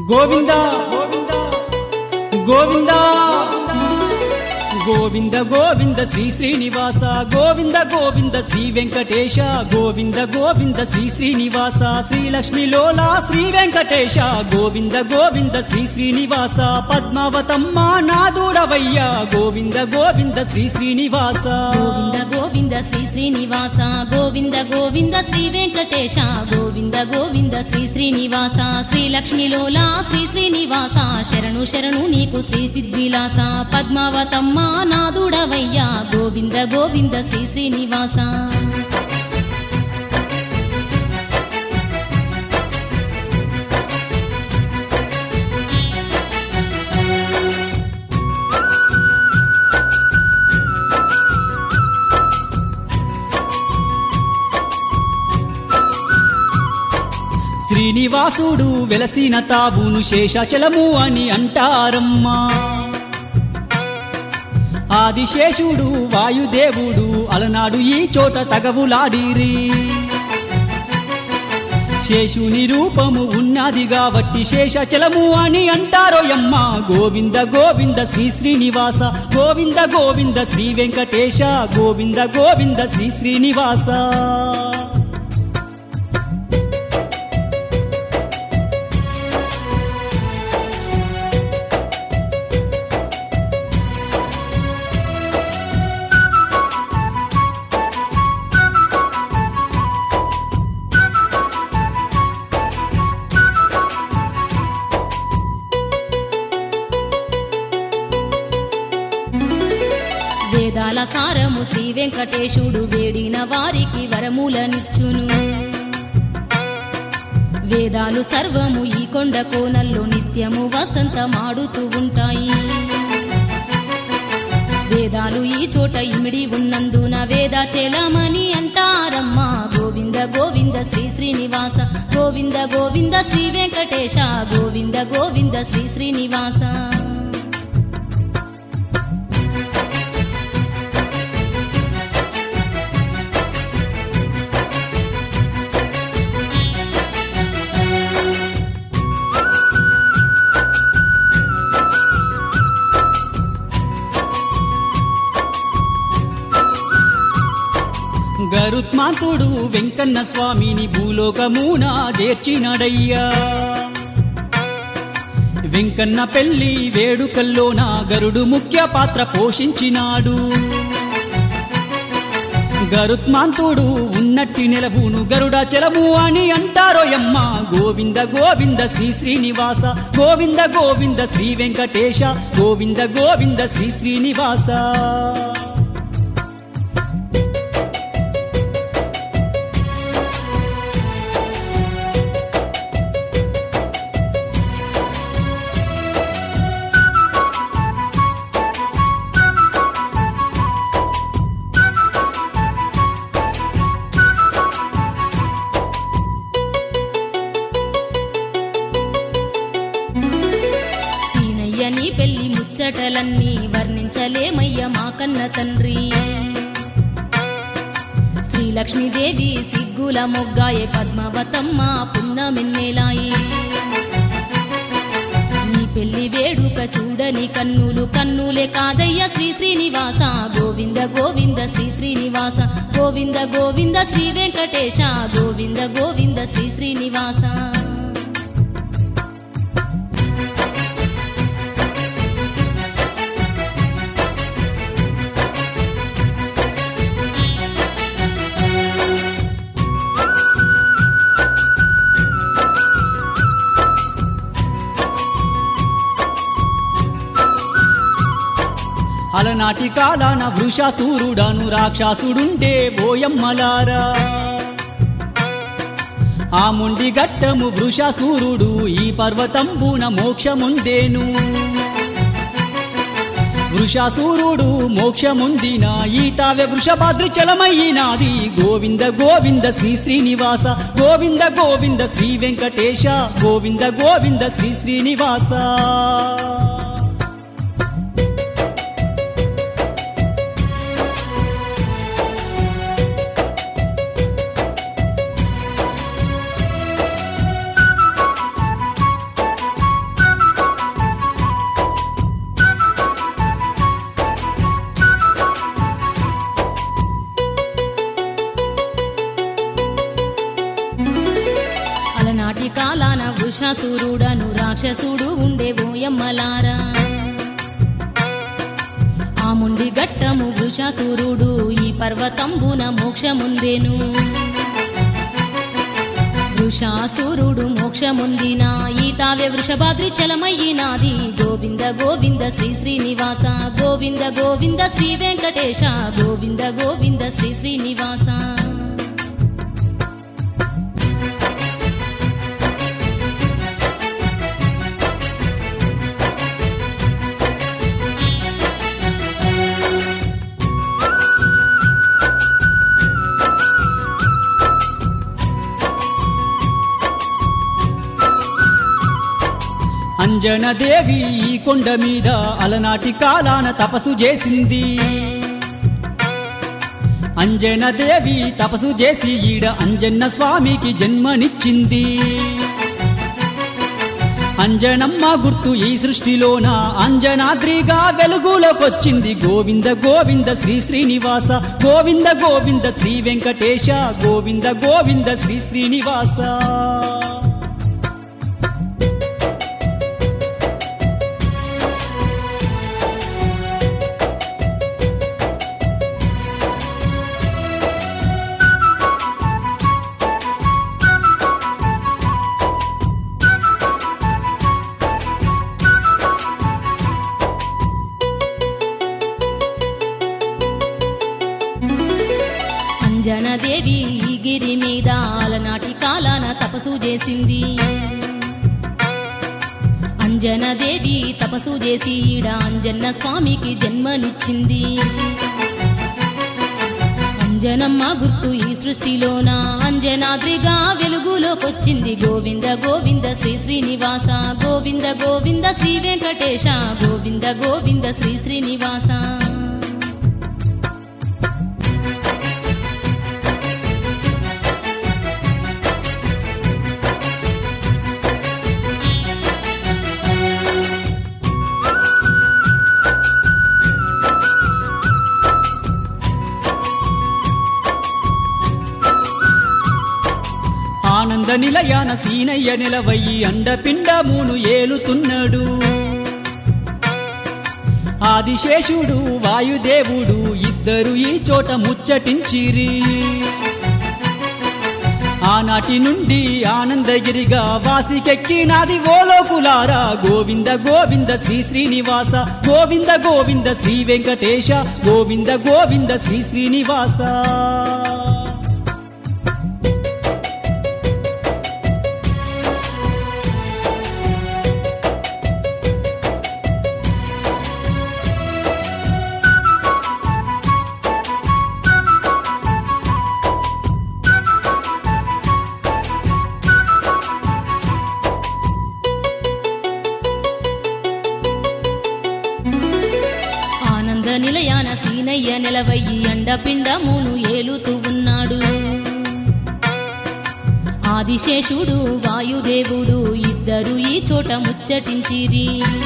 గోవింద గోవింద గోవింద గోవింద శ్రీ శ్రీనివాస గోవింద గోవింద శ్రీ వెంకటేశ గోవింద గోవింద శ్రీ శ్రీనివాస శ్రీ లక్ష్మీ లోలా శ్రీ వెంకటేశ గోవింద గోవింద శ్రీ శ్రీనివాస పద్మావతమ్మ నాదుడవయ్య గోవింద గోవింద శ్రీ శ్రీనివాస గోవింద గోవింద శ్రీ శ్రీనివాస గోవింద గోవింద శ్రీ వెంకటేశ గోవింద గోవింద శ్రీ శ్రీనివాస శ్రీ లక్ష్మీలోలా శ్రీ శ్రీనివాస శరణు శరణు నీకు శ్రీ చిద్విలాస పద్మావతమ్మ నాదుడవయ్యా గోవింద గోవింద శ్రీ శ్రీనివాస శ్రీనివాసుడు వెలసిన తావును శేషాచలము అని అంటారమ్మా ఆదిశేషుడు వాయుదేవుడు అలనాడు ఈ చోట తగవులాడిరి శేషుని రూపము ఉన్నది కాబట్టి శేషాచలము అని అంటారోయమ్మ గోవింద గోవింద శ్రీ శ్రీనివాస గోవింద గోవింద శ్రీ వెంకటేశ గోవింద గోవింద శ్రీ శ్రీనివాస వేదాల సారము శ్రీ వెంకటేశుడు వేడిన వారికి వరములనిచ్చును వేదాలు సర్వము ఈ కొండ కోనల్లో నిత్యము వసంతమాడుతూ ఉంటాయి వేదాలు ఈ చోట ఇమిడి ఉన్నందున వేదాచలమని అంటారమ్మా గోవింద గోవింద శ్రీ శ్రీనివాస గోవింద గోవింద శ్రీ వెంకటేశ గోవింద గోవింద శ్రీ శ్రీనివాస గరుత్మాంతుడు వెంకన్న స్వామిని భూలోకమున చేర్చినడయ్యా వెంకన్న పెళ్లి వేడుకల్లోన గరుడు ముఖ్య పాత్ర పోషించినాడు గరుత్మాంతుడు ఉన్నట్టి నెలవును గరుడాచలము అని అంటారోయమ్మ గోవింద గోవింద శ్రీ శ్రీనివాస గోవింద గోవింద శ్రీ వెంకటేశ గోవింద గోవింద శ్రీ శ్రీనివాస సీనయ్య నీ పెళ్లి ముచ్చటలన్నీ వర్ణించలేమయ్య మా కన్న తండ్రి శ్రీలక్ష్మీదేవి సిగ్గుల మొగ్గాయే పద్మావతమ్మ పున్నమిన్నేలాయి నీ పెళ్లి వేడుక చూడని కన్నులు కన్నులే కాదయ్య శ్రీ శ్రీనివాస గోవింద గోవింద శ్రీ శ్రీనివాస గోవింద గోవింద శ్రీ వెంకటేశ గోవింద గోవింద శ్రీ శ్రీనివాస అలనాటి కాలాన వృషాసూరుడాను రాక్షసుడుండే బోయమ్మలారా ఆ ముండి గట్టము వృషాసూరుడు ఈ పర్వతంబున మోక్షముందేను వృషాసూరుడు మోక్షముందిన ఈ తావె వృషభాద్రిచలమయ్యినాది గోవింద గోవింద శ్రీ శ్రీనివాస గోవింద గోవింద శ్రీ వెంకటేశ గోవింద గోవింద శ్రీ శ్రీనివాస అలనాటి కాలాన వృషాసురుడను రాక్షసుడు ఉండే ఓయమ్మలారా ఆ ముండి గట్టము వృషాసురుడు ఈ పర్వతంబున మోక్షముందెను వృషాసురుడు మోక్షముందిన ఈ తావే వృషభాద్రి చలమయ్యినాది గోవింద గోవింద శ్రీ శ్రీనివాస గోవింద గోవింద శ్రీ వెంకటేశ గోవింద గోవింద శ్రీ శ్రీనివాస అంజనదేవి ఈ కొండ మీద అలనాటి కాలాన తపస్సు చేసింది అంజనదేవి తపస్సు చేసి ఈడ అంజన్న స్వామికి జన్మనిచ్చింది అంజనమ్మ గుర్తు ఈ సృష్టిలోన అంజనాద్రిగా వెలుగులోకొచ్చింది గోవింద గోవింద శ్రీ శ్రీనివాస గోవింద గోవింద శ్రీ వెంకటేశ గోవింద గోవింద శ్రీ శ్రీనివాస అంజనదేవి ఈ గిరి మీద అలనాటి కాలాన తపస్సు చేసింది అంజనదేవి తపస్సు చేసి ఈడ అంజన్న స్వామికి జన్మనిచ్చింది అంజనమ్మ గుర్తు ఈ సృష్టిలోన అంజనాద్రిగా వెలుగులోకొచ్చింది గోవింద గోవింద శ్రీ శ్రీనివాస గోవింద గోవింద శ్రీ వెంకటేశ గోవింద గోవింద శ్రీ శ్రీనివాస ఆనంద నిలయాన సీనయ్య నిలవయ్యి అండపిండమును ఏలుతున్నాడు ఆదిశేషుడు వాయుదేవుడు ఇద్దరు ఈ చోట ముచ్చటించిరి ఆనాటి నుండి ఆనందగిరిగా వాసికెక్కినాది ఓలోకులారా గోవింద గోవింద శ్రీ శ్రీనివాస గోవింద గోవింద శ్రీ వెంకటేశ గోవింద గోవింద శ్రీ శ్రీనివాస ఆనంద నిలయాన సీనయ్య నిలవయ్యి అండపిండమును ఏలుతూ ఉన్నాడు ఆదిశేషుడు వాయుదేవుడు ఇద్దరు ఈ చోట ముచ్చటించిరి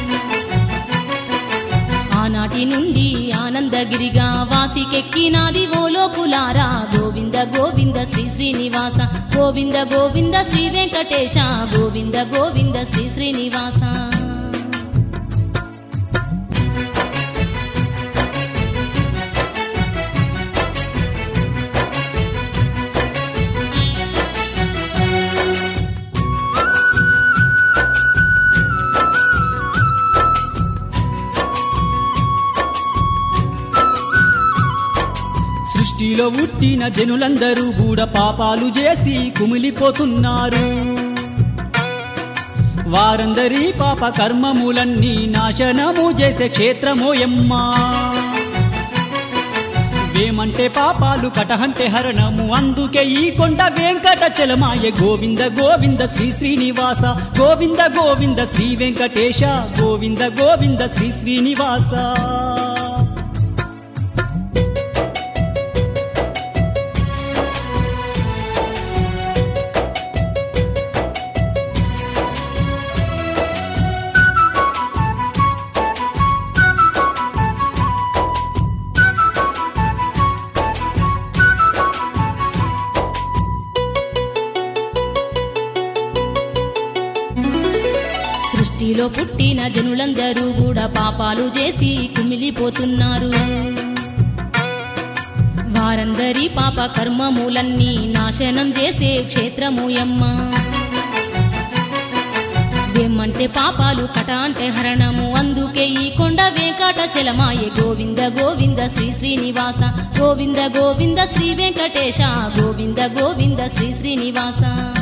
ఆనాటి నుండి ఆనందగిరిగా వాసికెక్కినాది ఓ లోకులారా గోవింద గోవింద శ్రీ శ్రీనివాస గోవింద గోవింద శ్రీ వెంకటేశ గోవింద గోవింద శ్రీ శ్రీనివాస సృష్టిలో పుట్టిన జనులందరూ కూడా పాపాలు చేసి కుమిలిపోతున్నారు వారందరి పాప కర్మములన్నీ నాశనము చేసే క్షేత్రమోయమ్మా వేమంటే పాపాలు కటహంటే హరణము అందుకే ఈ కొండ వెంకట చలమాయ గోవింద గోవింద శ్రీ శ్రీనివాస గోవింద గోవింద శ్రీ వెంకటేశ గోవింద గోవింద శ్రీ శ్రీనివాస సృష్టిలో పుట్టిన జనులందరూ కూడా పాపాలు చేసి కుమిలిపోతున్నారు వారందరి పాప కర్మములన్నీ నాశనం చేసే క్షేత్రముయమ్మ వెమ్మంటే పాపాలు కట అంటే హరణము అందుకే ఈ కొండ వెంకట చలమాయే గోవింద గోవింద శ్రీ శ్రీనివాస గోవింద గోవింద శ్రీ వెంకటేశ గోవింద గోవింద శ్రీ శ్రీనివాస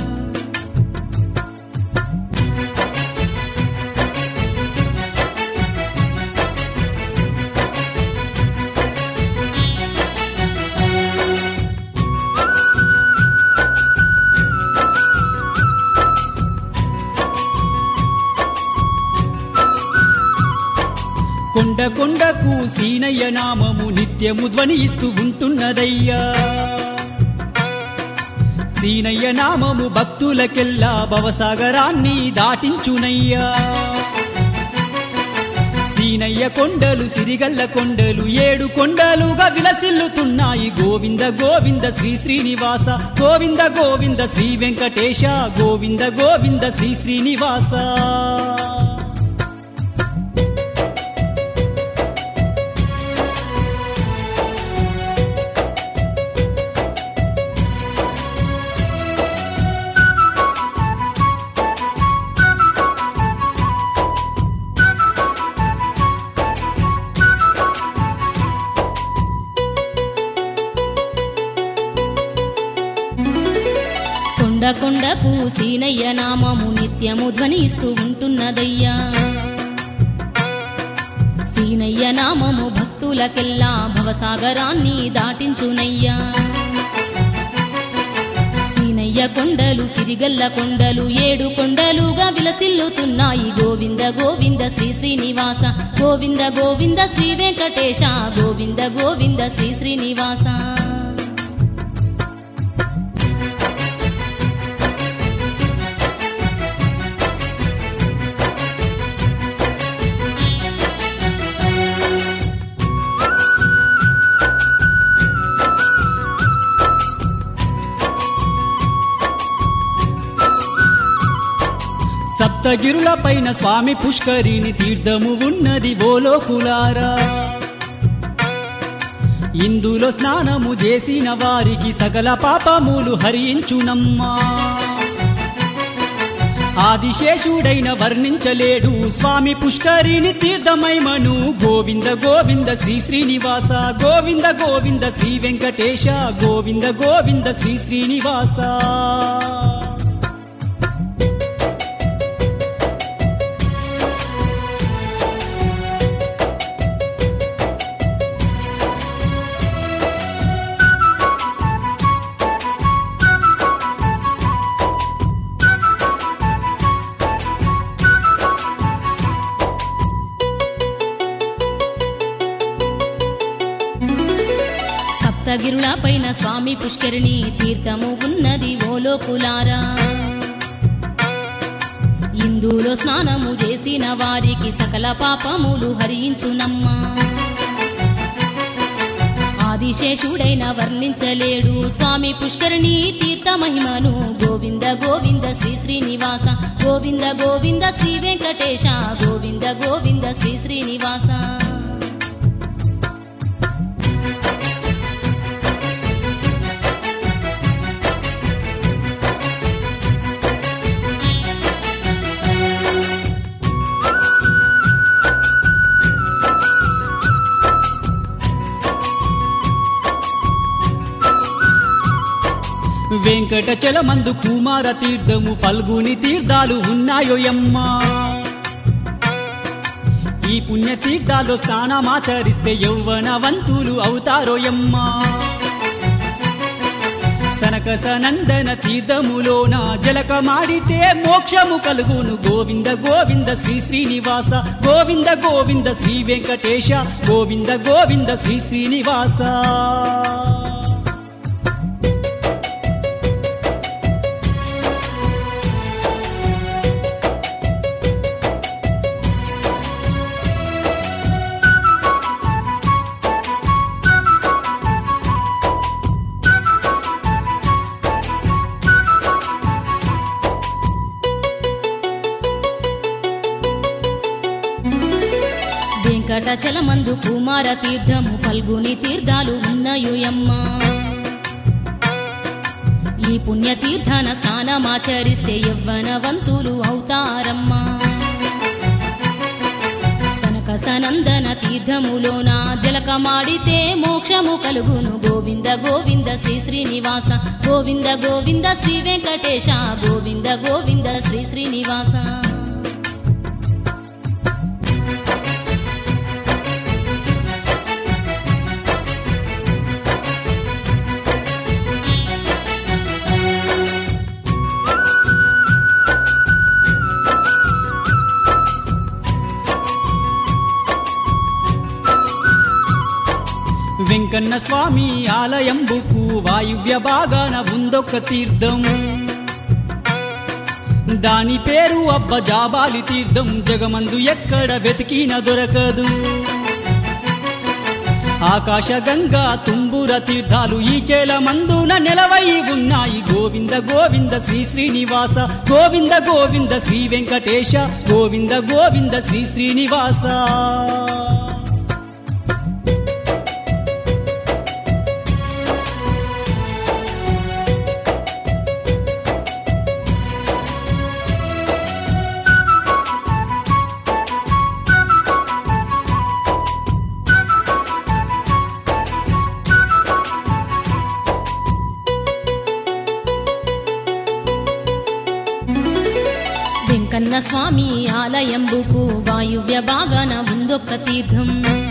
కొండ కొండకు సీనయ్య నామము నిత్యము ధ్వనిస్తూ ఉంటున్నదయ్యా సీనయ్య నామము భక్తులకెల్లా భవసాగరాన్ని దాటించునయ్యా సీనయ్య కొండలు సిరిగల్ల కొండలు ఏడు కొండలుగా విలసిల్లుతున్నాయి గోవింద గోవింద శ్రీ శ్రీనివాస గోవింద గోవింద శ్రీ వెంకటేశ గోవింద గోవింద శ్రీ శ్రీనివాస కొండ కొండకు సీనయ్య నామము నిత్యము ధ్వనిస్తూ ఉంటున్నదయ్యా సీనయ్య నామము భక్తులకెల్లా భవసాగరాన్ని దాటించునయ్యా సీనయ్య కొండలు సిరిగల్ల కొండలు ఏడు కొండలుగా విలసిల్లుతున్నాయి గోవింద గోవింద శ్రీ శ్రీనివాస గోవింద గోవింద శ్రీ వెంకటేశ గోవింద గోవింద శ్రీ శ్రీనివాస సప్తగిరుల పైన స్వామి పుష్కరిని తీర్థము ఉన్నది ఓలోకులారా ఇందులో స్నానము చేసిన వారికి సకల పాపములు హరించునమ్మా ఆదిశేషుడైన వర్ణించలేడు స్వామి పుష్కరిని తీర్థమైమను గోవింద గోవింద శ్రీ శ్రీనివాస గోవింద గోవింద శ్రీ వెంకటేశ గోవింద గోవింద శ్రీ శ్రీనివాస సప్తగిరుల పైన స్వామి పుష్కరిణి తీర్థము ఉన్నది ఓలోకులారా ఇందులో స్నానము చేసిన వారికి సకల పాపములు హరించునమ్మా ఆదిశేషుడైన వర్ణించలేడు స్వామి పుష్కరిణి తీర్థ మహిమను గోవింద గోవింద శ్రీ శ్రీనివాస గోవింద గోవింద శ్రీ వెంకటేశ గోవింద గోవింద శ్రీ శ్రీనివాస వెంకటచలమందు కుమార తీర్థము ఫల్గుని తీర్థాలు ఉన్నాయోయమ్మా ఈ పుణ్య తీర్థాల్లో స్నానమాచరిస్తే యౌవనవంతులు అవుతారోయమ్మా సనక సనందన తీర్థములోన జలకమాడితే మోక్షము కలుగును గోవింద గోవింద శ్రీ శ్రీనివాస గోవింద గోవింద శ్రీ వెంకటేశ గోవింద గోవింద శ్రీ శ్రీనివాస వెంకటచలమందు కుమార తీర్థము ఫల్గుని తీర్థాలు ఉన్నయుయమ్మ ఈ పుణ్య తీర్థాన స్నానమాచరిస్తే యవ్వనవంతులు అవుతారమ్మా సనక సనందన తీర్థములోన జలకమాడితే మోక్షము కలుగును గోవింద గోవింద శ్రీ శ్రీనివాస గోవింద గోవింద శ్రీ వెంకటేశ గోవింద గోవింద శ్రీ శ్రీనివాస వెంకన్న స్వామి ఆలయంబుకు వాయువ్య భాగాన ఉందొక తీర్థం దాని పేరు అబ్బ జాబాలి తీర్థం జగమందు ఎక్కడ వెతికిన దొరకదు ఆకాశ గంగా తుంబుర తీర్థాలు ఈ చేల మందున నెలవై ఉన్నాయి గోవింద గోవింద శ్రీ శ్రీనివాస గోవింద గోవింద శ్రీ వెంకటేశ గోవింద గోవింద శ్రీ శ్రీనివాస వెంకన్న స్వామి ఆలయంబుకు వాయువ్య భాగాన ఉందొక్క తీర్థం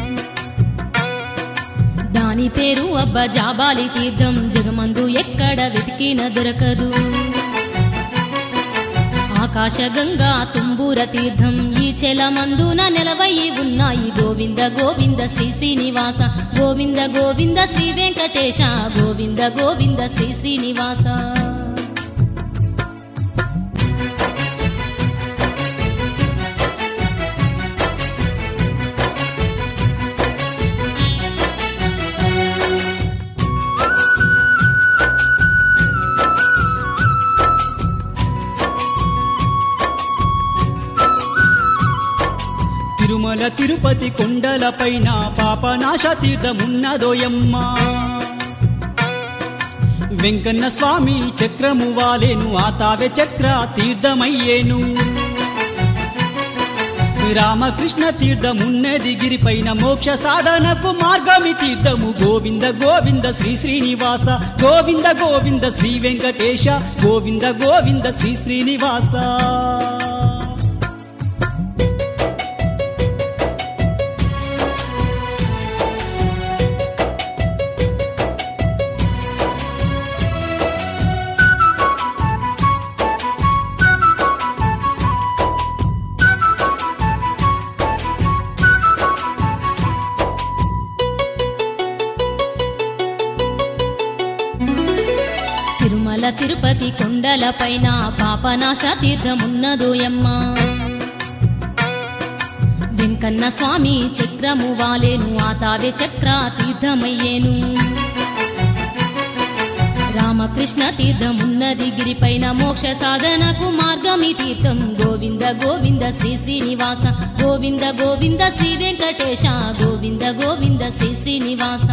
దాని పేరు అబ్బ జాబాలి తీర్థం జగమందు ఎక్కడ వెతికిన దొరకదు ఆకాశ గంగా తుంబూర తీర్థం ఈ చెలమందున నెలవయి ఉన్నాయి గోవింద గోవింద శ్రీ శ్రీనివాస గోవింద గోవింద శ్రీ వెంకటేశ గోవింద గోవింద శ్రీ శ్రీనివాస తిరుమల తిరుపతి కొండలపైన పాపనాశ తీర్థమున్నదోయమ్మ వెంకన్న స్వామి చక్రము వాలేను ఆ తావె చక్ర తీర్థమయ్యేను రామకృష్ణ తీర్థమున్నది గిరిపైన మోక్ష సాధనకు మార్గమి తీర్థము గోవింద గోవింద శ్రీ శ్రీనివాస గోవింద గోవింద శ్రీ వెంకటేశ గోవింద గోవింద శ్రీ శ్రీనివాస తిరుమల తిరుపతి కొండలపైన పాపనాశ తీర్థమున్నదోయమ్మ వెంకన్న స్వామి చక్రము వాలేను ఆ తావే చక్ర తీర్థమయ్యేను రామకృష్ణ తీర్థమున్నది గిరిపైన మోక్ష సాధనకు మార్గమి తీర్థం గోవింద గోవింద శ్రీ శ్రీనివాస గోవింద గోవింద శ్రీ వెంకటేశ గోవింద గోవింద శ్రీ శ్రీనివాస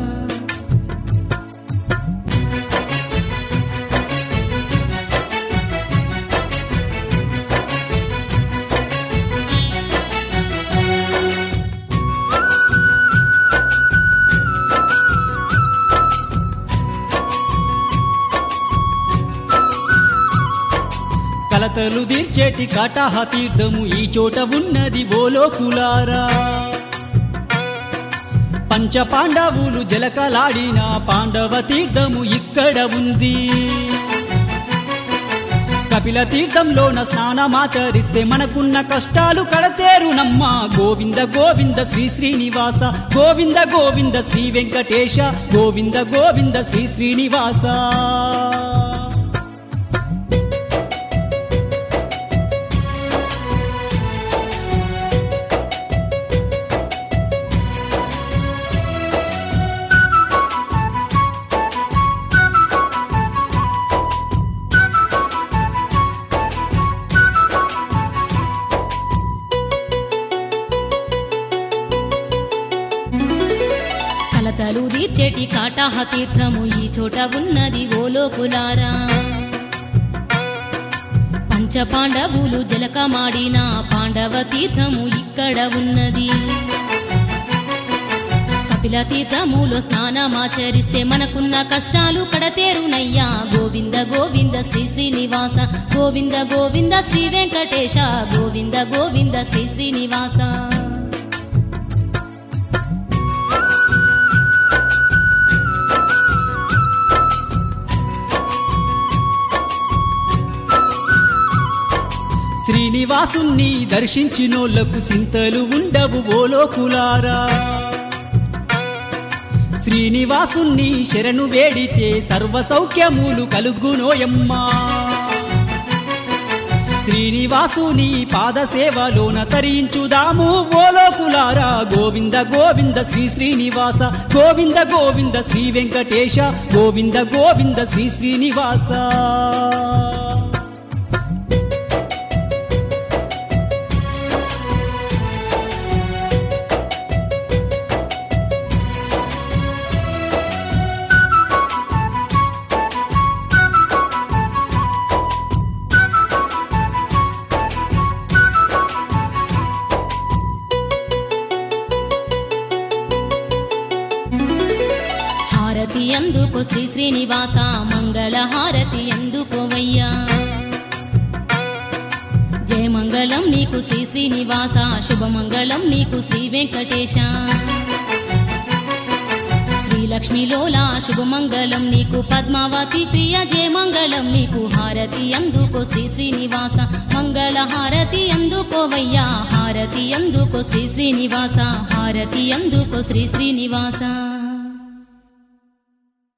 కలతలు తీర్చేటి కటాహ తీర్థము ఈ చోట ఉన్నది ఓలోకులారా పంచ పాండవులు జలకలాడిన పాండవ తీర్థము ఇక్కడ ఉంది కపిల తీర్థంలోన స్నానమాచరిస్తే మనకున్న కష్టాలు కడతేరునమ్మా గోవింద గోవింద శ్రీ శ్రీనివాస గోవింద గోవింద శ్రీ వెంకటేశ గోవింద గోవింద శ్రీ శ్రీనివాస వరాహ తీర్థము ఈ చోట ఉన్నది ఓ లోకులారా పంచ పాండవులు జలకమాడిన పాండవ తీర్థము ఇక్కడ ఉన్నది కపిల తీర్థములో స్నానమాచరిస్తే మనకున్న కష్టాలు కడతేరునయ్యా గోవింద గోవింద శ్రీ శ్రీనివాస గోవింద గోవింద శ్రీ వెంకటేశ గోవింద గోవింద శ్రీ శ్రీనివాస శ్రీనివాసుణ్ణి దర్శించినోళ్లకు సింతలు ఉండవు ఓలోకులారా శ్రీనివాసుణ్ణి శరణు వేడితే సర్వ సౌఖ్యములు కలుగునోయమ్మా శ్రీనివాసుని పాద సేవలోన తరించుదాము ఓలోకులారా గోవింద గోవింద శ్రీ శ్రీనివాస గోవింద గోవింద శ్రీ వెంకటేశ గోవింద గోవింద శ్రీ శ్రీనివాస హారతి ఎందుకు శ్రీ శ్రీనివాస మంగళ హారతి ఎందుకోవయ్యా జయమంగళం నీకు శ్రీ శ్రీనివాస శుభమంగళం నీకు శ్రీ వెంకటేశ శ్రీలక్ష్మిలోలా శుభమంగళం నీకు పద్మావతి ప్రియ జయమంగళం నీకు హారతి అందుకో శ్రీ శ్రీనివాస మంగళ హారతి అందుకోవయ్యా హారతి అందుకో శ్రీ శ్రీనివాస హారతి అందుకో శ్రీ శ్రీనివాస